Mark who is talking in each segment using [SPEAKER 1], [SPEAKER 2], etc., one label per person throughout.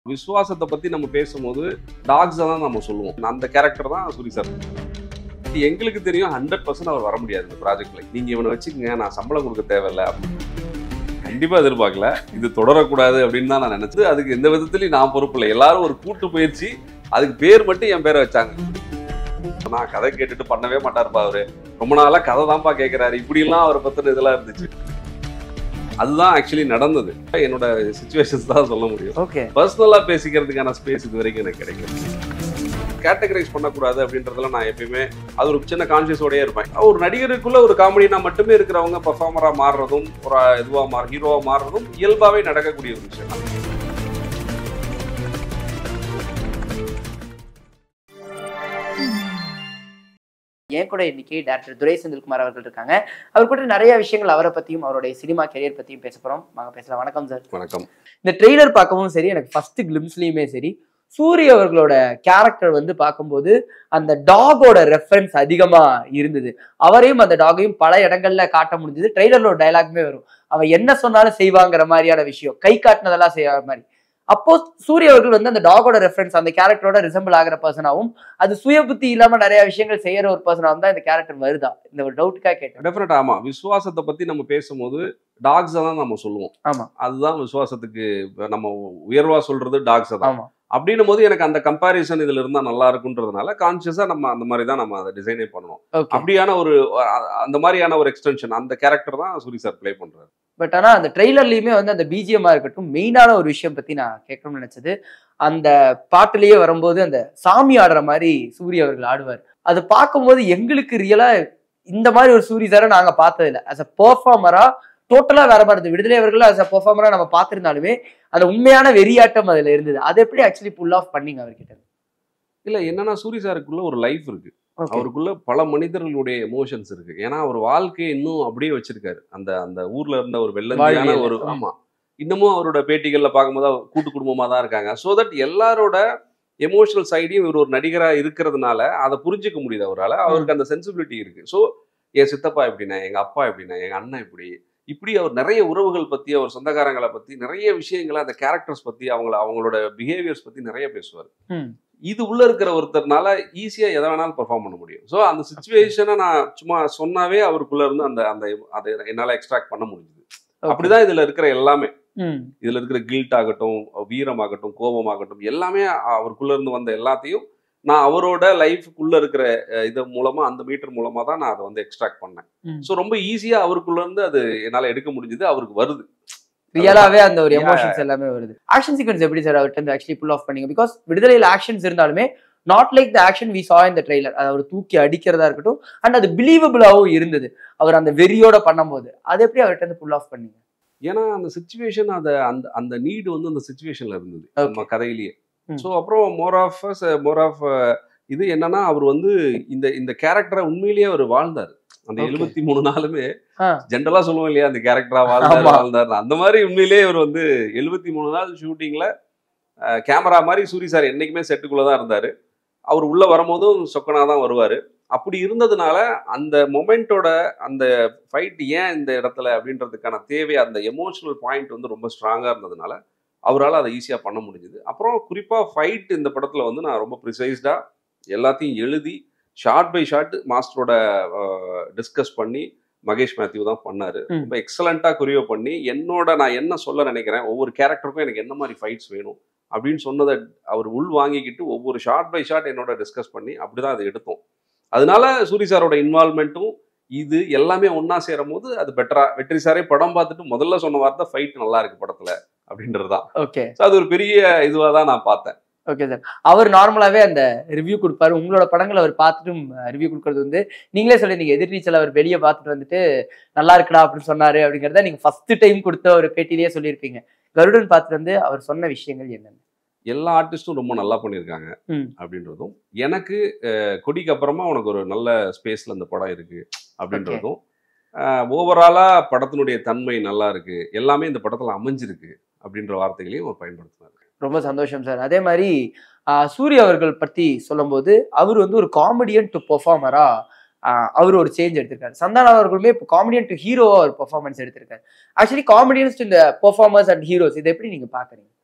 [SPEAKER 1] விசுவாசத்தை பத்தி நம்ம பேசும்போது டாக்ஸ் தான் நம்ம சொல்லுவோம் அந்த கேரக்டர் தான் சூரி சார் எங்களுக்கு தெரியும் ஹண்ட்ரட் பர்சன்ட் அவர் வர முடியாது இந்த ப்ராஜெக்ட்ல நீங்க இவனை வச்சுக்கங்க நான் சம்பளம் கொடுக்க தேவையில்ல அப்படின்னு கண்டிப்பா எதிர்பார்க்கல இது தொடரக்கூடாது அப்படின்னு தான் நான் நினைச்சது அதுக்கு எந்த விதத்துலயும் நான் பொறுப்பு இல்லை எல்லாரும் ஒரு கூட்டு பயிற்சி அதுக்கு பேர் மட்டும் என் பேரை வச்சாங்க நான் கதை கேட்டுட்டு பண்ணவே மாட்டாருப்பா அவரு ரொம்ப நாளா கதை தான்ப்பா கேட்கிறாரு இப்படிலாம் அவரை பத்தின இதெல்லாம் இருந்துச்சு அதுதான் ஆக்சுவலி நடந்தது என்னோட சுச்சுவேஷன்ஸ் தான் சொல்ல முடியும்
[SPEAKER 2] ஓகே
[SPEAKER 1] பர்சனலாக பேசிக்கிறதுக்கான ஸ்பேஸ் இது வரைக்கும் எனக்கு கிடைக்கல கேட்டகரைஸ் பண்ணக்கூடாது அப்படின்றதுல நான் எப்பயுமே அது ஒரு சின்ன கான்சியஸோடயே இருப்பேன் ஒரு நடிகருக்குள்ள ஒரு காமெடினா மட்டுமே இருக்கிறவங்க பர்ஃபார்மராக மாறுறதும் ஒரு இதுவாக மாற ஹீரோவாக மாறுறதும் இயல்பாகவே நடக்கக்கூடிய ஒரு விஷயம் தான்.
[SPEAKER 2] என் கூட இன்னைக்கு டேரக்டர் துரை செந்தில்குமார் அவர்கள் இருக்காங்க அவர் கூட நிறைய விஷயங்கள் அவரை பத்தியும் அவருடைய சினிமா கெரியர் பத்தியும் பேச போறோம் வாங்க பேசலாம் வணக்கம் சார்
[SPEAKER 1] வணக்கம்
[SPEAKER 2] இந்த ட்ரெய்லர் பார்க்கவும் சரி எனக்கு ஃபர்ஸ்ட் கிளிம்ஸ்லயுமே சரி சூரிய அவர்களோட கேரக்டர் வந்து பார்க்கும்போது அந்த டாகோட ரெஃபரன்ஸ் அதிகமா இருந்தது அவரையும் அந்த டாகையும் பல இடங்கள்ல காட்ட முடிஞ்சது ட்ரெய்லர்ல ஒரு டைலாக்மே வரும் அவன் என்ன சொன்னாலும் செய்வாங்கிற மாதிரியான விஷயம் கை காட்டினதெல்லாம் செய்யாத மாதிரி அப்போ சூரிய அவர்கள் வந்து அந்த டாகோட ரெஃபரன்ஸ் அந்த கேரக்டரோட ரிசம்பிள் ஆகிற பர்சனாவும் அது சுய புத்தி இல்லாம நிறைய விஷயங்கள் செய்யற ஒரு பர்சனாவும் தான் இந்த கேரக்டர் வருதா இந்த ஒரு டவுட்டுக்காக கேட்டேன்
[SPEAKER 1] டெஃபினட் ஆமா விசுவாசத்தை பத்தி நம்ம பேசும்போது டாக்ஸ் தான் நம்ம சொல்லுவோம்
[SPEAKER 2] ஆமா
[SPEAKER 1] அதுதான் விசுவாசத்துக்கு நம்ம உயர்வா சொல்றது டாக்ஸ் தான்
[SPEAKER 2] ஆமா
[SPEAKER 1] அப்படின்னும் போது எனக்கு அந்த கம்பாரிசன் இதுல இருந்தா நல்லா இருக்குன்றதுனால கான்சியஸா நம்ம அந்த மாதிரி தான் நம்ம அதை டிசைனே பண்ணணும்
[SPEAKER 2] ஓகே
[SPEAKER 1] அப்படியான ஒரு அ- அந்த மாதிரியான ஒரு எக்ஸ்டென்ஷன் அந்த கேரக்டர் தான் சூரி சார் ப்ளே பண்றாரு
[SPEAKER 2] பட் ஆனா அந்த ட்ரெய்லர்லயுமே வந்து அந்த பிஜிஎம்மா இருக்கட்டும் மெயினான ஒரு விஷயம் பத்தி நான் கேட்கணும்னு நினைச்சது அந்த பாட்டுலயே வரும்போது அந்த சாமி ஆடுற மாதிரி சூரிய அவர்கள் ஆடுவார் அது பார்க்கும்போது எங்களுக்கு ரியலா இந்த மாதிரி ஒரு சூரிய சாரை நாங்க பார்த்தது இல்லை அஸ் அ பெர்ஃபார்மரா டோட்டலா வேற மாதிரி இருந்தது விடுதலை அவர்கள் அஸ் அ பெர்ஃபார்மரா நம்ம பார்த்திருந்தாலுமே அந்த உண்மையான வெறியாட்டம் அதுல இருந்தது அது எப்படி ஆக்சுவலி புல் ஆஃப் பண்ணீங்க அவர்கிட்ட
[SPEAKER 1] இல்ல என்னன்னா சூரி சாருக்குள்ள ஒரு லைஃப் இருக்கு
[SPEAKER 2] Okay.
[SPEAKER 1] அவருக்குள்ள பல மனிதர்களுடைய எமோஷன்ஸ் இருக்கு ஏன்னா அவர் வாழ்க்கையை இன்னும் அப்படியே வச்சிருக்காரு அந்த அந்த ஊர்ல இருந்த ஒரு வெள்ளந்தியான
[SPEAKER 2] வாழ்வியல்.
[SPEAKER 1] ஒரு
[SPEAKER 2] ம்.
[SPEAKER 1] ஆமா இன்னமும் அவரோட பேட்டிகள்ல பார்க்கும்போது அவர் கூட்டு குடும்பமா தான் இருக்காங்க ஸோ தட் எல்லாரோட எமோஷனல் சைடையும் இவர் ஒரு நடிகரா இருக்கிறதுனால அதை புரிஞ்சுக்க முடியுது அவரால் அவருக்கு அந்த சென்சிபிலிட்டி இருக்கு ஸோ என் சித்தப்பா எப்படின்னா எங்க அப்பா எப்படின்னா எங்க அண்ணன் இப்படி இப்படி அவர் நிறைய உறவுகள் பத்தி அவர் சொந்தக்காரங்களை பத்தி நிறைய விஷயங்களை அந்த கேரக்டர்ஸ் பத்தி அவங்கள அவங்களோட பிஹேவியர்ஸ் பத்தி நிறைய பேசுவார்
[SPEAKER 2] ம்.
[SPEAKER 1] இது உள்ள இருக்கிற ஒருத்தர்னால ஈஸியா எதை வேணாலும் பெர்ஃபார்ம் பண்ண முடியும் ஸோ அந்த சுச்சுவேஷனை நான் சும்மா சொன்னாவே அவருக்குள்ள இருந்து அந்த அந்த அதை என்னால எக்ஸ்ட்ராக்ட் பண்ண முடியுது அப்படிதான் இதுல இருக்கிற எல்லாமே
[SPEAKER 2] ம்
[SPEAKER 1] இதுல இருக்கிற கில்ட் ஆகட்டும் வீரமாகட்டும் கோபமாகட்டும் எல்லாமே அவருக்குள்ள இருந்து வந்த எல்லாத்தையும் நான் அவரோட லைஃபுக்குள்ள இருக்கிற அஹ், இது மூலமா அந்த மீட்டர் மூலமா தான் நான் அதை வந்து எக்ஸ்ட்ராக்ட் பண்ணேன்
[SPEAKER 2] ம்.
[SPEAKER 1] ஸோ ரொம்ப ஈஸியா அவருக்குள்ள இருந்து அது என்னால எடுக்க முடிஞ்சது அவருக்கு வருது
[SPEAKER 2] ரியலாவே அந்த ஒரு
[SPEAKER 1] Yeah.
[SPEAKER 2] எமோஷன்ஸ் எல்லாமே வருது ஆக்ஷன் சீக்வன்ஸ் எப்படி சார் அவர்கிட்ட ஆக்சுவலி புல் ஆஃப் பண்ணீங்க பிகாஸ் விடுதலையில் ஆக்ஷன்ஸ் இருந்தாலுமே not like the action we saw இந்த ட்ரெய்லர் அது அவர் தூக்கி அடிக்கிறதா இருக்கட்டும் அண்ட் அது பிலீவபிளாகவும் இருந்தது அவர் அந்த வெறியோட பண்ணும்போது அது எப்படி அவர்கிட்ட இருந்து புல் ஆஃப் பண்ணீங்க
[SPEAKER 1] ஏன்னா அந்த சுச்சுவேஷன் அதை அந்த அந்த நீடு வந்து அந்த சுச்சுவேஷன்ல இருந்தது
[SPEAKER 2] Okay.
[SPEAKER 1] நம்ம கதையிலேயே
[SPEAKER 2] ம்.
[SPEAKER 1] ஸோ அப்புறம் மோர் ஆஃப் மோர் ஆஃப் இது என்னன்னா அவர் வந்து இந்த இந்த கேரக்டரை உண்மையிலேயே அவர் வாழ்ந்தார் அந்த
[SPEAKER 2] Okay.
[SPEAKER 1] எழுபத்தி மூணு நாளுமே
[SPEAKER 2] ஆ.
[SPEAKER 1] ஜென்ரலா சொல்லுவோம் இல்லையா அந்த கேரக்டரா வாழ்ந்தார்
[SPEAKER 2] ஆமா.
[SPEAKER 1] வாழ்ந்தார் அந்த மாதிரி உண்மையிலேயே அவர் வந்து எழுபத்தி மூணு நாள் ஷூட்டிங்ல கேமரா மாதிரி சூரி சார் என்னைக்குமே செட்டுக்குள்ள தான் இருந்தாரு அவர் உள்ள வரும்போதும் சொக்கனா தான் வருவாரு அப்படி இருந்ததுனால அந்த மொமெண்டோட அந்த ஃபைட் ஏன் இந்த இடத்துல அப்படின்றதுக்கான தேவை அந்த எமோஷனல் பாயிண்ட் வந்து ரொம்ப ஸ்ட்ராங்காக இருந்ததுனால அவரால் அதை ஈஸியாக பண்ண முடிஞ்சுது அப்புறம் குறிப்பாக ஃபைட் இந்த படத்தில் வந்து நான் ரொம்ப ப்ரிசைஸ்டாக எல்லாத்தையும் எழுதி ஷார்ட் பை ஷார்ட் மாஸ்டரோட டிஸ்கஸ் பண்ணி மகேஷ் மேத்யூ தான் பண்ணாரு
[SPEAKER 2] ம்.
[SPEAKER 1] ரொம்ப எக்ஸலண்ட்டாக குறியோ பண்ணி என்னோட நான் என்ன சொல்ல நினைக்கிறேன் ஒவ்வொரு கேரக்டருக்கும் எனக்கு என்ன மாதிரி ஃபைட்ஸ் வேணும் அப்படின்னு சொன்னதை அவர் உள் வாங்கிக்கிட்டு ஒவ்வொரு ஷார்ட் பை ஷார்ட் என்னோட டிஸ்கஸ் பண்ணி அப்படிதான் அதை எடுத்தோம் அதனால சூரி சாரோட இன்வால்மெண்ட்டும் இது எல்லாமே ஒண்ணா சேரும் போது அது பெட்டரா வெற்றி சாரே படம் பார்த்துட்டு முதல்ல சொன்ன வார்த்தை ஃபைட் நல்லா இருக்கு படத்துல அப்படின்றது தான்
[SPEAKER 2] ஓகே
[SPEAKER 1] ஸோ அது ஒரு பெரிய இதுவாக தான் நான் பார்த்தேன்
[SPEAKER 2] ஓகே சார் அவர் நார்மலாவே அந்த ரிவ்யூ கொடுப்பாரு உங்களோட படங்களை அவர் பார்த்துட்டும் ரிவ்யூ கொடுக்கறது வந்து நீங்களே சொல்லிருந்தீங்க எதிர்நீச்சல் அவர் வெளியே பார்த்துட்டு வந்துட்டு நல்லா இருக்குடா அப்படின்னு சொன்னாரு அப்படிங்கறத நீங்க ஃபர்ஸ்ட் டைம் கொடுத்த ஒரு பேட்டிலேயே சொல்லியிருப்பீங்க கருடன் பார்த்துட்டு வந்து அவர் சொன்ன விஷயங்கள் என்னென்ன
[SPEAKER 1] எல்லா ஆர்டிஸ்டும் ரொம்ப நல்லா பண்ணியிருக்காங்க
[SPEAKER 2] ம்.
[SPEAKER 1] அப்படின்றதும் எனக்கு அஹ், கொடிக்கு அப்புறமா உனக்கு ஒரு நல்ல ஸ்பேஸ்ல இந்த படம் இருக்கு அப்படின்றதும் ஓவராலா படத்தினுடைய தன்மை நல்லா இருக்கு எல்லாமே இந்த படத்துல அமைஞ்சிருக்கு அப்படின்ற வார்த்தைகளையும் அவர் பயன்படுத்தினார்
[SPEAKER 2] ரொம்ப சந்தோஷம் சார் அதே மாதிரி ஆஹ், சூரிய அவர்கள் பத்தி சொல்லும்போது அவர் வந்து ஒரு காமெடியன் டு பெர்ஃபார்மரா அவர் ஒரு சேஞ்ச் எடுத்திருக்காரு சந்தானம் அவர்களுமே இப்போ காமெடியன் டு ஹீரோவா ஒரு பெர்ஃபார்மன்ஸ் எடுத்திருக்காரு ஆக்சுவலி காமெடியன்ஸ் இந்த பெர்ஃபார்மர்ஸ் அண்ட் ஹீரோஸ் இதை எப்படி நீங்க பாக்குறீங்க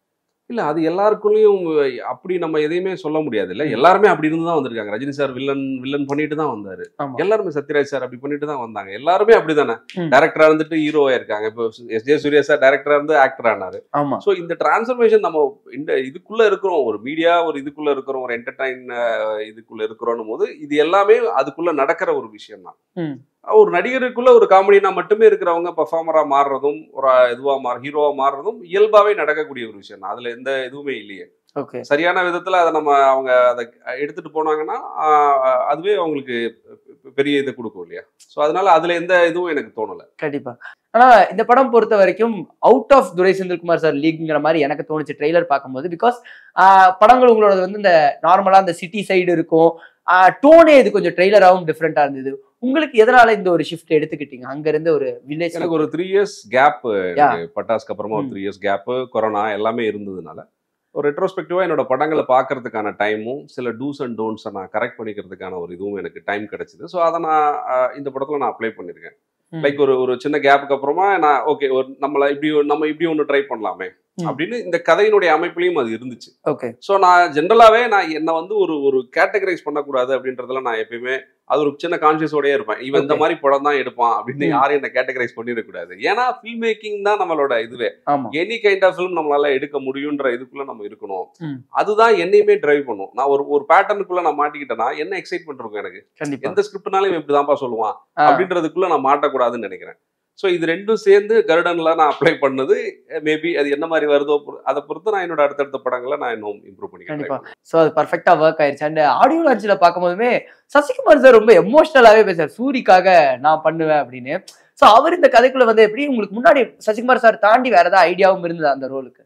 [SPEAKER 1] இல்ல அது எல்லாருக்குள்ளயும் அப்படி நம்ம எதையுமே சொல்ல முடியாது இல்ல எல்லாருமே அப்படி இருந்து தான் வந்திருக்காங்க ரஜினி சார் வில்லன் வில்லன் பண்ணிட்டு தான் வந்தாரு
[SPEAKER 2] ஆமா.
[SPEAKER 1] எல்லாருமே சத்யராஜ் சார் அப்படி பண்ணிட்டு தான் வந்தாங்க எல்லாருமே அப்படிதானே
[SPEAKER 2] ம்.
[SPEAKER 1] டேரக்டரா இருந்துட்டு ஹீரோவா இருக்காங்க இப்போ எஸ் ஜே சூர்யா சார் டேரக்டரா இருந்து ஆக்டர் ஆனாரு
[SPEAKER 2] ஆமா
[SPEAKER 1] ஸோ இந்த டிரான்ஸ்ஃபர்மேஷன் நம்ம இந்த இதுக்குள்ள இருக்கிறோம் ஒரு மீடியா ஒரு இதுக்குள்ள இருக்கிறோம் ஒரு என்டர்டைன் இதுக்குள்ள இருக்கிறோம் போது இது எல்லாமே அதுக்குள்ள நடக்கிற ஒரு விஷயம் தான்
[SPEAKER 2] ம்.
[SPEAKER 1] ஒரு நடிகருக்குள்ள ஒரு காமெடினா மட்டுமே இருக்கிறவங்க பர்ஃபார்மரா மாறுறதும் ஒரு இதுவா மாற ஹீரோவா மாறுறதும் இயல்பாவே நடக்கக்கூடிய ஒரு விஷயம் தான் அதுல எந்த இதுவுமே இல்லையே
[SPEAKER 2] ஓகே
[SPEAKER 1] சரியான விதத்துல அதை நம்ம அவங்க அதை எடுத்துட்டு போனாங்கன்னா ஆஹ், அதுவே அவங்களுக்கு பெரிய இதை கொடுக்கும் இல்லையா ஸோ அதனால அதுல எந்த இதுவும் எனக்கு தோணல
[SPEAKER 2] கண்டிப்பா ஆனா இந்த படம் பொறுத்த வரைக்கும் out of Durai Senthilkumar sir லீக்ங்கிற மாதிரி எனக்கு தோணுச்சு ட்ரெய்லர் பார்க்கும்போது பிகாஸ் படங்கள் உங்களோட வந்து இந்த நார்மலா இந்த சிட்டி சைடு இருக்கும் டோனே இது கொஞ்சம் ட்ரெய்லராகவும் டிஃப்ரெண்டா இருந்தது உங்களுக்கு எதனால இந்த ஒரு ஷிஃப்ட் எடுத்துக்கிட்டீங்க அங்க இருந்து ஒரு வில்லேஜ்
[SPEAKER 1] எனக்கு ஒரு த்ரீ இயர்ஸ் கேப்
[SPEAKER 2] Yeah.
[SPEAKER 1] பட்டாஸ்க்கு அப்புறமா ஒரு
[SPEAKER 2] ம்.
[SPEAKER 1] த்ரீ இயர்ஸ் கேப் கொரோனா எல்லாமே இருந்ததுனால ஒரு ரெட்ரோஸ்பெக்டிவா என்னோட படங்களை பார்க்கறதுக்கான டைமும் சில டூஸ் அண்ட் டோன்ஸை நான் கரெக்ட் பண்ணிக்கிறதுக்கான ஒரு இதுவும் எனக்கு டைம் கிடைச்சது ஸோ அதை நான் அஹ், இந்த படத்துல நான் அப்ளை பண்ணியிருக்கேன்
[SPEAKER 2] ம்.
[SPEAKER 1] லைக் ஒரு ஒரு சின்ன கேப்புக்கு அப்புறமா நான் ஓகே ஒரு நம்மள இப்படி ஒரு- நம்ம இப்படி ஒன்று ட்ரை பண்ணலாமே
[SPEAKER 2] ம்.
[SPEAKER 1] அப்படின்னு இந்த கதையினுடைய அமைப்புலையும் அது இருந்துச்சு
[SPEAKER 2] ஓகே
[SPEAKER 1] ஸோ நான் ஜென்ரலாகவே நான் என்னை வந்து ஒரு ஒரு கேட்டகரைஸ் பண்ணக்கூடாது அப்படின்றதுல நான் எப்பயுமே அது ஒரு சின்ன கான்சியஸோடயே இருப்பேன் இவன் இந்த
[SPEAKER 2] Okay.
[SPEAKER 1] மாதிரி படம் தான் எடுப்பான் அப்படின்னு
[SPEAKER 2] ம்.
[SPEAKER 1] யாரும் என்ன கேட்டகரைஸ் பண்ணிடக்கூடாது ஏன்னா ஃபில்ம் மேக்கிங் தான் நம்மளோட இதுவே
[SPEAKER 2] ஆமா
[SPEAKER 1] எனி கைண்ட் ஆஃப் ஃபிலிம் நம்மளால எடுக்க முடியுன்ற இதுக்குள்ள நம்ம இருக்கணும்
[SPEAKER 2] ம்.
[SPEAKER 1] அதுதான் என்னையுமே டிரைவ் பண்ணும் நான் ஒரு ஒரு பேட்டர்னுக்குள்ள நான் மாட்டிக்கிட்டேன்னா என்ன எக்ஸைட்மெண்ட் இருக்கும் எனக்கு
[SPEAKER 2] கண்டிப்பா
[SPEAKER 1] எந்த ஸ்கிரிப்ட்னாலும் இவன் இப்படிதான்ப்பா சொல்லுவான்
[SPEAKER 2] ஆ,
[SPEAKER 1] அப்படின்றதுக்குள்ள நான் மாட்டக்கூடாதுன்னு நினைக்கிறேன் ஸோ இது ரெண்டும் சேர்ந்து கருடன்ல நான் அப்ளை பண்ணது மேபி அது என்ன மாதிரி வருதோ பொறு- அதை பொறுத்து நான் என்னோட அடுத்தடுத்த படங்களை நான் இன்னும் இம்ப்ரூவ்
[SPEAKER 2] கண்டிப்பா
[SPEAKER 1] பண்ணிக்கிறேன்
[SPEAKER 2] ஸோ அது பர்ஃபெக்டா ஒர்க் ஆயிருச்சு அண்ட் ஆடியோ லான்ச்சில் பார்க்கும்போதுமே சசிகுமார் சார் ரொம்ப எமோஷனலாவே பேசுறாரு சூரிக்காக நான் பண்ணுவேன் அப்படின்னு ஸோ அவர் இந்த கதைக்குள்ள வந்து எப்படி உங்களுக்கு முன்னாடி சசிகுமார் சார் தாண்டி வேற ஏதாவது ஐடியாவும் இருந்தது அந்த ரோலுக்கு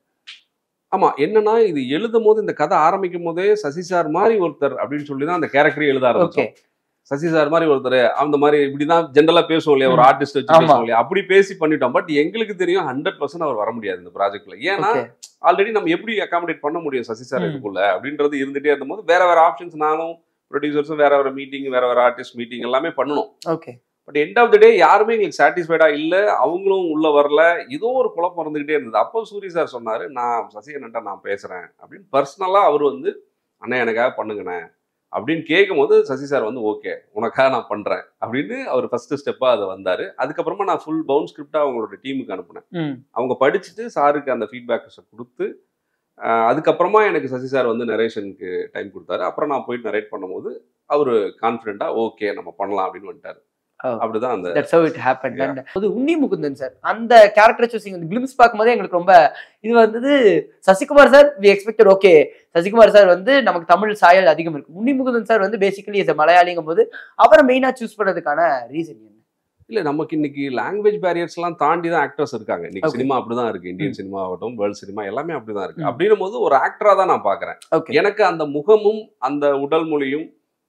[SPEAKER 1] ஆமா என்னன்னா இது எழுதும் போது இந்த கதை ஆரம்பிக்கும் போதே சசி சார் மாதிரி ஒருத்தர் அப்படின்னு சொல்லி தான் அந்த கேரக்டரே எழுத
[SPEAKER 2] ஓகே
[SPEAKER 1] ஆரம்பிச்சோம் சசி சார் மாதிரி ஒருத்தர் அந்த மாதிரி இப்படிதான் ஜென்ரலா பேசுவோம் இல்லையா ஒரு
[SPEAKER 2] ம்.
[SPEAKER 1] ஆர்டிஸ்ட் வச்சு
[SPEAKER 2] ஆமா.
[SPEAKER 1] பேசுவோம் இல்லையா அப்படி பேசி பண்ணிட்டோம் பட் எங்களுக்கு தெரியும் ஹண்ட்ரட் பர்சன்ட் அவர் வர முடியாது இந்த ப்ராஜெக்ட்ல ஏன்னா
[SPEAKER 2] ஓகே
[SPEAKER 1] ஆல்ரெடி நம்ம எப்படி அகாமடேட் பண்ண முடியும் சசி சார்
[SPEAKER 2] ம்.
[SPEAKER 1] இதுக்குள்ள அப்படின்றது இருந்துட்டே இருந்தபோது வேற வேற ஆப்ஷன்ஸ் நானும் ப்ரொடியூசர்ஸும் வேற வேற மீட்டிங் வேற வேற ஆர்டிஸ்ட் மீட்டிங் எல்லாமே பண்ணணும்
[SPEAKER 2] okay
[SPEAKER 1] but end of the day யாருமே எங்களுக்கு சாட்டிஸ்ஃபைடா இல்ல அவங்களும் உள்ள வரல ஏதோ ஒரு குழப்பம் இருந்துகிட்டே இருந்தது அப்போ சூரி சார் சொன்னாரு நான் சசி அண்ணன்ட்ட நான் பேசுறேன் அப்படின்னு பர்சனலா அவர் வந்து அண்ணன் எனக்காக பண்ணுங்கண்ணே அப்படின்னு கேட்கும்போது சசி சார் வந்து ஓகே உனக்காக நான் பண்றேன் அப்படின்னு அவர் ஃபர்ஸ்ட் ஸ்டெப்பா அதை வந்தாரு அதுக்கப்புறமா நான் ஃபுல் பவுன் ஸ்கிரிப்டா அவங்களோட டீமுக்கு அனுப்புனேன்
[SPEAKER 2] ம்
[SPEAKER 1] அவங்க படிச்சுட்டு சாருக்கு அந்த ஃபீட்பேக்ஸை கொடுத்து ஆஹ் அதுக்கப்புறமா எனக்கு சசி சார் வந்து நரேஷனுக்கு டைம் கொடுத்தாரு அப்புறம் நான் போயிட்டு நரேட் பண்ணும்போது அவர் கான்ஃபிடென்ட்டா ஓகே நம்ம பண்ணலாம் அப்படின்னு வந்துட்டாரு
[SPEAKER 2] Oh.
[SPEAKER 1] அப்படிதான் அந்த
[SPEAKER 2] that's how it happen
[SPEAKER 1] Yeah.
[SPEAKER 2] And அது உன்னி முகுந்தன் சார் அந்த கேரக்டர் சூசிங் அந்த கிளிம்ஸ் பார்க்கும்போதே எங்களுக்கு ரொம்ப இது வந்தது Sasikumar sir we expected okay Sasikumar sir வந்து நமக்கு தமிழ் சாயல் அதிகம் இருக்கு உன்னி முகுந்தன் சார் வந்து பேசிக்கலி இஸ் மலையாளிங்கும் போது அவரை மெயினா சூஸ் பண்ணதுக்கான ரீசன் என்ன
[SPEAKER 1] இல்ல நமக்கு இன்னைக்கு லாங்குவேஜ் பேரியர்ஸ் எல்லாம் தாண்டி தான் ஆக்டர்ஸ் இருக்காங்க இன்னைக்கு
[SPEAKER 2] Okay.
[SPEAKER 1] சினிமா அப்படிதான் இருக்கு இந்தியன்
[SPEAKER 2] ம்.
[SPEAKER 1] சினிமா ஆகட்டும் வேர்ல்ட் சினிமா எல்லாமே அப்படிதான் இருக்கு
[SPEAKER 2] ம்.
[SPEAKER 1] அப்படின்னும் போது ஒரு ஆக்டரா தான் நான் பாக்குறேன்
[SPEAKER 2] ஓகே
[SPEAKER 1] எனக்கு அந்த முகமும் அந்த உடல் மொழியும்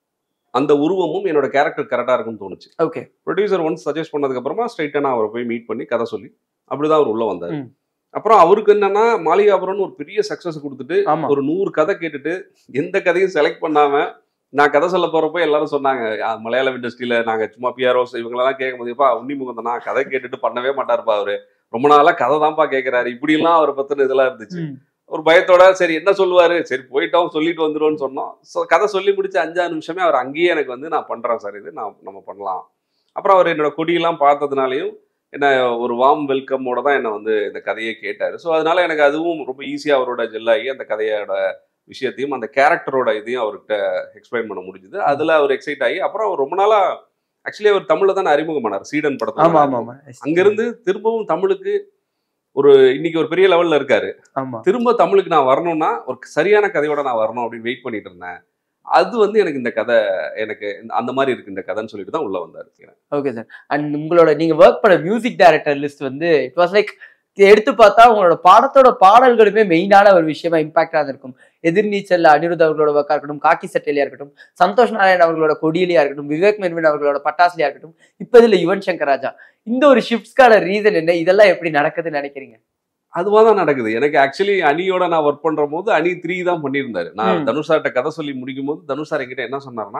[SPEAKER 1] அந்த உருவமும் என்னோட கேரக்டர் கரெக்டா இருக்கும்னு தோணுச்சு
[SPEAKER 2] ஓகே
[SPEAKER 1] ப்ரொடியூசர் ஒன்ஸ் சஜஸ்ட் பண்ணதுக்கு அப்புறமா ஸ்ட்ரைட்டா நான் அவரை போய் மீட் பண்ணி கதை சொல்லி அப்படிதான் அவர் உள்ள வந்தாரு
[SPEAKER 2] ம்.
[SPEAKER 1] அப்புறம் அவருக்கு என்னன்னா மாளிகாபுரம்னு ஒரு பெரிய சக்சஸ் கொடுத்துட்டு
[SPEAKER 2] ஆமா
[SPEAKER 1] ஒரு நூறு கதை கேட்டுட்டு எந்த கதையும் செலக்ட் பண்ணாம நான் கதை சொல்ல போறப்போ எல்லாரும் சொன்னாங்க "ஆ, மலையாளம் இண்டஸ்ட்ரியில நாங்க சும்மா பிஆர்ஓஸ் இவங்களெல்லாம் கேட்கும் போதுப்பா உன்னி முகந்தனா கதை கேட்டுட்டு பண்ணவே மாட்டாருப்பா அவரு ரொம்ப நாளா கதை தான்ப்பா கேட்கிறாரு இப்படி எல்லாம் அவரை பத்தின இதெல்லாம் இருந்துச்சு
[SPEAKER 2] ம்.
[SPEAKER 1] ஒரு பயத்தோட சரி என்ன சொல்லுவாரு சரி போயிட்டோம் சொல்லிட்டு வந்துருவோம்னு சொன்னோம் ஸோ கதை சொல்லி முடிச்சு அஞ்சாறு நிமிஷமே அவர் அங்கேயே எனக்கு வந்து நான் பண்றேன் சார் இது நான் நம்ம பண்ணலாம் அப்புறம் அவர் என்னோட கொடியெல்லாம் பார்த்ததுனாலையும் என்ன ஒரு வார்ம் வெல்கமோட தான் என்னை வந்து இந்த கதையை கேட்டார் ஸோ அதனால எனக்கு அதுவும் ரொம்ப ஈஸியாக அவரோட ஜெல்லாகி அந்த கதையோட விஷயத்தையும் அந்த கேரக்டரோட இதையும் அவர்கிட்ட எக்ஸ்பிளைன் பண்ண முடிஞ்சுது அதில் அவர் எக்ஸைட் ஆகி அப்புறம் அவர் ரொம்ப நாளா ஆக்சுவலி அவர் தமிழ்ல தானே அறிமுகமானார் சீடன்
[SPEAKER 2] ஆமா
[SPEAKER 1] படத்துல
[SPEAKER 2] ஆமா ஆமா
[SPEAKER 1] அங்கிருந்து திரும்பவும் தமிழுக்கு ஒரு இன்னைக்கு ஒரு பெரிய லெவல்ல இருக்காரு
[SPEAKER 2] ஆமா
[SPEAKER 1] திரும்ப தமிழுக்கு நான் வரணும்னா ஒரு சரியான கதையோட நான் வரணும் அப்படின்னு வெயிட் பண்ணிட்டு இருந்தேன் அது வந்து எனக்கு இந்த கதை எனக்கு இந்த- அந்த மாதிரி இருக்கு இந்த கதைன்னு சொல்லிட்டு தான் உள்ள வந்தாரு
[SPEAKER 2] ஓகே சார் அண்ட் உங்களோட நீங்க ஒர்க் பண்ண மியூசிக் டைரக்டர் லிஸ்ட் வந்து இட் வாஸ் லைக் எடுத்து பார்த்தா உங்களோட பாடத்தோட பாடல்களுமே மெயினான ஒரு விஷயமா இம்பாக்டாக இருக்கும் எதிர்நீச்சல் அனிருத் அவர்களோட ஒர்க்கா இருக்கட்டும் காக்கி சட்டையிலையா இருக்கட்டும் சந்தோஷ் நாராயண் அவர்களோட கொடியிலையா இருக்கட்டும் விவேக் மென்வின் அவர்களோட பட்டாசுலையா இருக்கட்டும் இப்போ இதுல யுவன் சங்கர் ராஜா இந்த ஒரு ஷிஃப்ட்ஸ்க்கான ரீசன் என்ன இதெல்லாம் எப்படி நடக்குதுன்னு நினைக்கிறீங்க
[SPEAKER 1] அதுவா தான் நடக்குது எனக்கு ஆக்சுவலி அணியோட நான் ஒர்க் பண்ற போது அணி த்ரீ தான் பண்ணியிருந்தாரு நான்
[SPEAKER 2] ம்.
[SPEAKER 1] தனுஷார்ட்ட கதை சொல்லி முடிக்கும் போது தனுஷார் என்கிட்ட என்ன சொன்னார்னா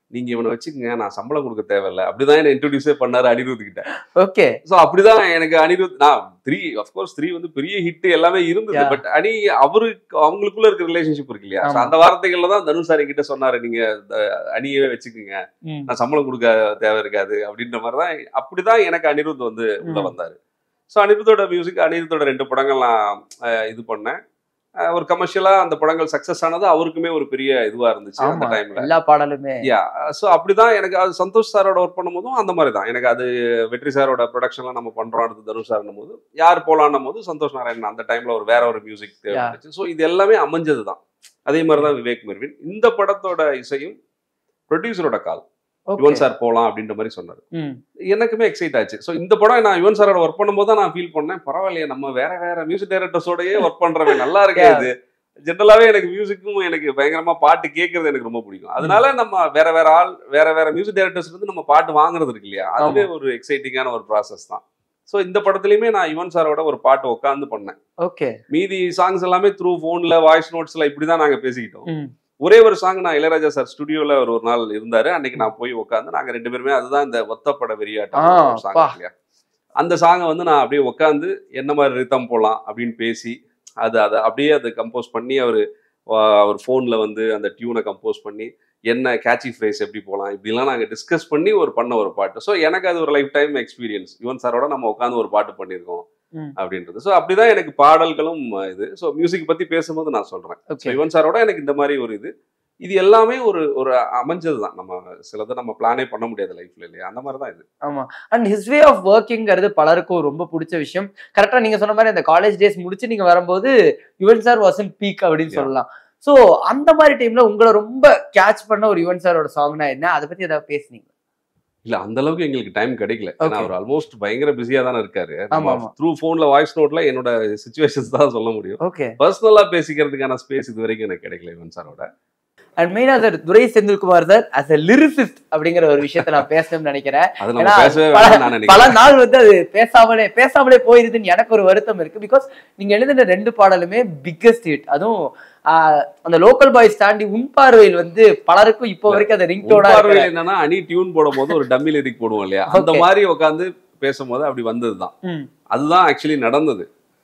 [SPEAKER 1] நீங்க இவனை வச்சுக்கங்க நான் சம்பளம் கொடுக்க தேவையில்ல அப்படிதான் என்ன இன்ட்ரோடியூஸே பண்ணாரு அனிருத் கிட்ட
[SPEAKER 2] ஓகே
[SPEAKER 1] ஸோ அப்படிதான் எனக்கு அனிருத் நான் த்ரீ அஃப்கோர்ஸ் த்ரீ வந்து பெரிய ஹிட் எல்லாமே இருந்தது
[SPEAKER 2] Yeah.
[SPEAKER 1] பட் அனி அவருக்கு அவங்களுக்குள்ள இருக்க ரிலேஷன்ஷிப் இருக்கு இல்லையா So
[SPEAKER 2] ஆமா.
[SPEAKER 1] அந்த வார்த்தைகள்ல தான் தனுஷ் சார் கிட்ட சொன்னாரு நீங்க அஹ், அணியவே வச்சுக்கோங்க நான் சம்பளம் கொடுக்க தேவை இருக்காது அப்படின்ற மாதிரி தான் அப்படிதான் எனக்கு அனிருத் வந்து உள்ள
[SPEAKER 2] ம்.
[SPEAKER 1] வந்தாரு ஸோ அனிருத்தோட மியூசிக் அனிருத்தோட ரெண்டு படங்கள் நான் அஹ், இது பண்ணேன் அஹ், ஒரு கமர்ஷியலா அந்த படங்கள் சக்சஸ் ஆனது அவருக்குமே ஒரு பெரிய இதுவா இருந்துச்சு அந்த
[SPEAKER 2] ஆமா
[SPEAKER 1] டைம்ல
[SPEAKER 2] எல்லா பாடலுமே
[SPEAKER 1] யா ஸோ அப்படிதான் எனக்கு அது சந்தோஷ் சாரோட ஒர்க் பண்ணும்போதும் அந்த மாதிரி தான் எனக்கு அது வெற்றி சாரோட ப்ரொடக்ஷன்லாம் நம்ம பண்றோம் அடுத்து தனுஷ் சார்னும் போது யார் போலான்னும் போது சந்தோஷ் நாராயணன் அந்த டைம்ல ஒரு வேற ஒரு மியூசிக் தேவைப்பட்டுச்சு ஸோ இது எல்லாமே அமைஞ்சது தான் அதே மாதிரி தான் விவேக் மெர்வின் இந்த படத்தோட இசையும் ப்ரொடியூசரோட கால்
[SPEAKER 2] Okay.
[SPEAKER 1] யுவன் சார் போலாம் அப்படின்ற மாதிரி சொன்னார்
[SPEAKER 2] ம்.
[SPEAKER 1] எனக்குமே எக்ஸைட் ஆச்சு ஸோ இந்த படம் நான் யுவன் சாரோட ஒர்க் பண்ணும்போது தான் நான் ஃபீல் பண்ணேன் பரவாயில்லையே நம்ம வேற வேற மியூசிக் டைரக்டர்ஸோடயே ஒர்க் பண்றவன் நல்லா இருக்கே
[SPEAKER 2] Yeah.
[SPEAKER 1] இது ஜென்ரலாவே எனக்கு மியூசிக்கும் எனக்கு பயங்கரமா பாட்டு கேட்கறது எனக்கு ரொம்ப பிடிக்கும் அதனால நம்ம வேற வேற ஆள் வேற வேற மியூசிக் டைரக்டர்ஸ் இருந்து நம்ம பாட்டு வாங்குறது இருக்கு இல்லையா அதுவே ஒரு எக்ஸைட்டிங்கான ஒரு ப்ராசஸ் தான் ஸோ இந்த படத்துலயுமே நான் யுவன் சாரோட ஒரு பாட்டு உட்காந்து பண்ணேன்
[SPEAKER 2] ஓகே
[SPEAKER 1] மீதி சாங்ஸ் எல்லாமே த்ரூ ஃபோன்ல வாய்ஸ் நோட்ஸ்ல இப்படிதான் நாங்க பேசிக்கிட்டோம்
[SPEAKER 2] ம்.
[SPEAKER 1] ஒரே ஒரு சாங் நான் இளையராஜா சார் ஸ்டுடியோல ஒரு ஒரு நாள் இருந்தாரு அன்னைக்கு நான் போய் உட்காந்து நாங்க ரெண்டு பேருமே அதுதான் இந்த ஒத்தப்பட வெறியாட்டம்
[SPEAKER 2] ஆ,
[SPEAKER 1] ஒரு song
[SPEAKER 2] பா.
[SPEAKER 1] இருக்கு இல்லையா அந்த சாங்கை வந்து நான் அப்படியே உட்காந்து என்ன மாதிரி ரித்தம் போடலாம் அப்படின்னு பேசி அது அதை அப்படியே அதை கம்போஸ் பண்ணி அவர் அவர் ஃபோனில் வந்து அந்த டியூனை கம்போஸ் பண்ணி என்ன கேட்சி ஃப்ரேஸ் எப்படி போகலாம் இப்படிலாம் நாங்கள் டிஸ்கஸ் பண்ணி ஒரு பண்ண ஒரு பாட்டு ஸோ எனக்கு அது ஒரு லைஃப் டைம் எக்ஸ்பீரியன்ஸ் யுவன் சாரோட நம்ம உட்காந்து ஒரு பாட்டு பண்ணியிருக்கோம்
[SPEAKER 2] ம்.
[SPEAKER 1] அப்படின்றது ஸோ அப்படிதான் எனக்கு பாடல்களும் இது ஸோ மியூசிக் பத்தி பேசும்போது நான் சொல்றேன் So,
[SPEAKER 2] ஓகே
[SPEAKER 1] யுவன் சாரோட எனக்கு இந்த மாதிரி ஒரு இது இது எல்லாமே ஒரு ஒரு அமைஞ்சது தான் நம்ம சிலதை நம்ம பிளானே பண்ண முடியாது லைஃப்ல இல்லையா அந்த மாதிரி தான் இது
[SPEAKER 2] ஆமா அண்ட் ஹிஸ் வே ஆஃப் ஒர்க்கிங்கிறது பலருக்கும் ரொம்ப பிடிச்ச விஷயம் கரெக்டா நீங்க சொன்ன மாதிரி அந்த காலேஜ் டேஸ் முடிச்சு நீங்க வரும்போது யுவன் சார் வாசன் பீக் அப்படின்னு
[SPEAKER 1] Yeah.
[SPEAKER 2] சொல்லலாம் சோ அந்த மாதிரி டைம்ல உங்களை ரொம்ப கேட்ச் பண்ண ஒரு யுவன் சாரோட சாங்னா என்ன அதை பத்தி ஏதாவது பேசுனீங்க
[SPEAKER 1] இல்ல அந்த அளவுக்கு எங்களுக்கு டைம் கிடைக்கல ஏன்னா
[SPEAKER 2] Okay.
[SPEAKER 1] அவர் ஆல்மோஸ்ட் பயங்கர பிஸியா தானே இருக்காரு
[SPEAKER 2] ஆமா, ஆமா.
[SPEAKER 1] த்ரூ போன்ல வாய்ஸ் நோட்ல என்னோட சுச்சுவேஷன்ஸ் தான் சொல்ல முடியும்
[SPEAKER 2] ஓகே
[SPEAKER 1] பர்சனலா பேசிக்கிறதுக்கான ஸ்பேஸ் இது வரைக்கும் எனக்கு கிடைக்கல யுவன் சாரோட
[SPEAKER 2] அண்ட் மெயினா sir Durai Senthilkumar sir as a lyricist அப்படிங்கிற ஒரு விஷயத்த நான் பேசணும்னு நினைக்கிறேன்
[SPEAKER 1] அது நம்ம
[SPEAKER 2] ஏன்னா,
[SPEAKER 1] பேசவே
[SPEAKER 2] பல-
[SPEAKER 1] வேணாம்னு நான்
[SPEAKER 2] பல
[SPEAKER 1] நினைக்கிறேன்
[SPEAKER 2] நாள் வந்து அது பேசாமலே பேசாமலே போயிருதுன்னு எனக்கு ஒரு வருத்தம் இருக்கு பிகாஸ் நீங்க எழுதின ரெண்டு பாடலுமே பிக்கஸ்ட் ஹிட் அதுவும் ஆஹ், அந்த லோக்கல் பாய்ஸ் தாண்டி உன் பார்வையில் வந்து பலருக்கும் இப்போ வரைக்கும் அந்த
[SPEAKER 1] உன்
[SPEAKER 2] ரிங்டோனா
[SPEAKER 1] பார்வையில் என்னன்னா அணி டியூன் போடும் போது ஒரு டம்மி லிரிக் போடுவோம் இல்லையா அந்த
[SPEAKER 2] Okay.
[SPEAKER 1] மாதிரி உட்காந்து பேசும்போது அப்படி வந்ததுதான் அதுதான் ஆக்சுவலி நடந்தது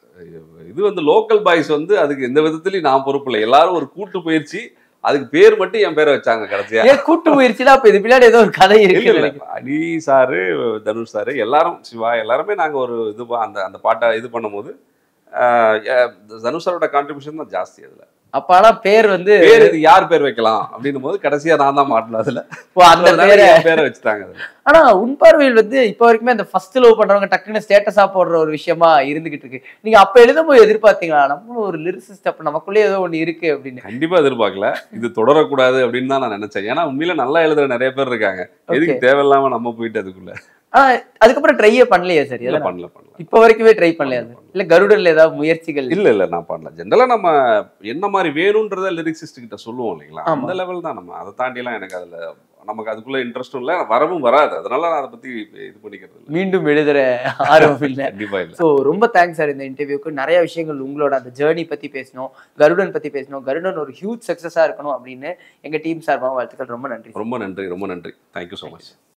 [SPEAKER 1] இது வந்து லோக்கல் பாய்ஸ் வந்து அதுக்கு எந்த விதத்துலயும் நான் பொறுப்பு இல்லை எல்லாரும் ஒரு கூட்டு பயிற்சி அதுக்கு பேர் மட்டும் என் பேரை வச்சாங்க கடைசியா
[SPEAKER 2] ஏன் கூட்டு முயற்சியில அப்ப இது பின்னாடி ஏதோ ஒரு கதை
[SPEAKER 1] இல்ல
[SPEAKER 2] இருக்கு
[SPEAKER 1] இல்ல அனி சாரு தனுஷ் சாரு எல்லாரும் சிவா எல்லாருமே நாங்க ஒரு இது ப- அந்த அந்த பாட்டை இது பண்ணும்போது ஆஹ், எ- தனுஷ் சாரோட கான்ட்ரிபியூஷன் தான் ஜாஸ்தி அதுல
[SPEAKER 2] அப்ப ஆனா பேர் வந்து
[SPEAKER 1] பேர் இது யார் பேர் வைக்கலாம் அப்படின்னும் போது கடைசியா நான் தான் மாட்டல அதுல
[SPEAKER 2] ஓ, அந்த
[SPEAKER 1] அதனால
[SPEAKER 2] பேரை
[SPEAKER 1] என் பேரை வச்சுட்டாங்க அதுல
[SPEAKER 2] ஆனா உன் பார்வையில் வந்து இப்ப வரைக்குமே அந்த ஃபர்ஸ்ட் லவ் பண்றவங்க டக்குன்னு ஸ்டேட்டஸா போடுற ஒரு விஷயமா இருந்துகிட்டு இருக்கு நீங்க அப்ப எழுதும் போது எதிர்பார்த்தீங்களா நம்மளும் ஒரு லிரிசிஸ்ட் அப்ப நமக்குள்ளே ஏதோ ஒண்ணு இருக்கு அப்படின்னு
[SPEAKER 1] கண்டிப்பா எதிர்பார்க்கல இது தொடரக்கூடாது அப்படின்னு தான் நான் நினைச்சேன் ஏன்னா உண்மையில நல்லா எழுதுற நிறைய பேர் இருக்காங்க எதுக்கு தேவையில்லாம நம்ம போயிட்டு அதுக்குள்ள
[SPEAKER 2] ஆனா அதுக்கப்புறம் ட்ரையே பண்ணலையே சார்
[SPEAKER 1] இல்ல
[SPEAKER 2] எதனா?
[SPEAKER 1] பண்ணல பண்ணல
[SPEAKER 2] இப்ப வரைக்குமே ட்ரை பண்ணலையா சார் இல்ல கருடன்ல ஏதாவது முயற்சிகள்
[SPEAKER 1] இல்ல இல்ல நான் பண்ணல ஜென்ரலா நம்ம என்ன மாதிரி வேணும்ன்றத லிரிக்ஸிஸ்ட் கிட்ட சொல்லுவோம் இல்லைங்களா
[SPEAKER 2] ஆமா.
[SPEAKER 1] அந்த லெவல் தான் நம்ம அதை தாண்டி எல்லாம் எனக்கு அதுல நமக்கு அதுக்குள்ள இன்ட்ரெஸ்டும் இல்ல வரவும் வராது அதனால நான் அதை பத்தி இது பண்ணிக்கிறது இல்ல
[SPEAKER 2] மீண்டும் எழுதுற ஆர்வம் இல்ல
[SPEAKER 1] கண்டிப்பா இல்ல
[SPEAKER 2] ஸோ ரொம்ப தேங்க்ஸ் சார் இந்த இன்டர்வியூக்கு நிறைய விஷயங்கள் உங்களோட அந்த ஜேர்னி பத்தி பேசணும் கருடன் பத்தி பேசணும் கருடன் ஒரு ஹியூஜ் சக்சஸா இருக்கணும் அப்படின்னு எங்க டீம் சார்பாக வாழ்த்துக்கள் ரொம்ப நன்றி
[SPEAKER 1] ரொம்ப நன்றி ரொம்ப நன்றி தேங்க்யூ ஸோ மச்